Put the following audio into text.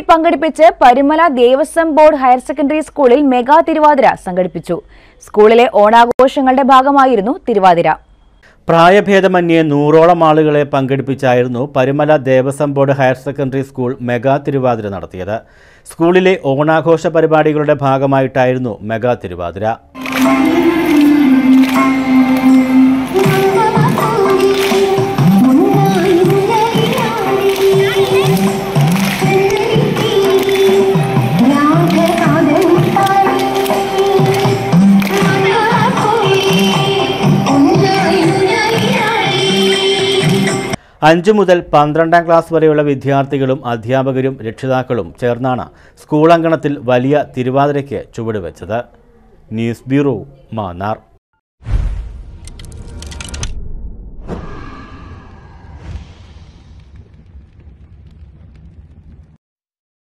പങ്കെടുപ്പിച്ച് Parumala Devaswom board higher secondary സ്കൂളിൽ mega Thiruvathira സംഘടിപ്പിച്ചു സ്കൂളിലെ ഓണാഘോഷങ്ങളുടെ ഭാഗമായിരുന്നു തിരുവാതിര പ്രായഭേദമന്യേ നൂറോളം ആളുകളെ പങ്കെടുപ്പിച്ചായിരുന്നു Parumala Devaswom board higher secondary school mega Thiruvathira നടത്തിയത് സ്കൂളിലെ ഓണാഘോഷ പരിപാടികളുടെ ഭാഗമായിട്ടായിരുന്നു മെഗാ തിരുവാതിര അഞ്ചു മുതൽ പന്ത്രണ്ടാം ക്ലാസ് വരെയുള്ള വിദ്യാർത്ഥികളും അധ്യാപകരും രക്ഷിതാക്കളും ചേർന്നാണ് സ്കൂൾ അങ്കണത്തിൽ വലിയ തിരുവാതിരയ്ക്ക് ചുവടുവെച്ചത് ന്യൂസ് ബ്യൂറോ മാന്നാർ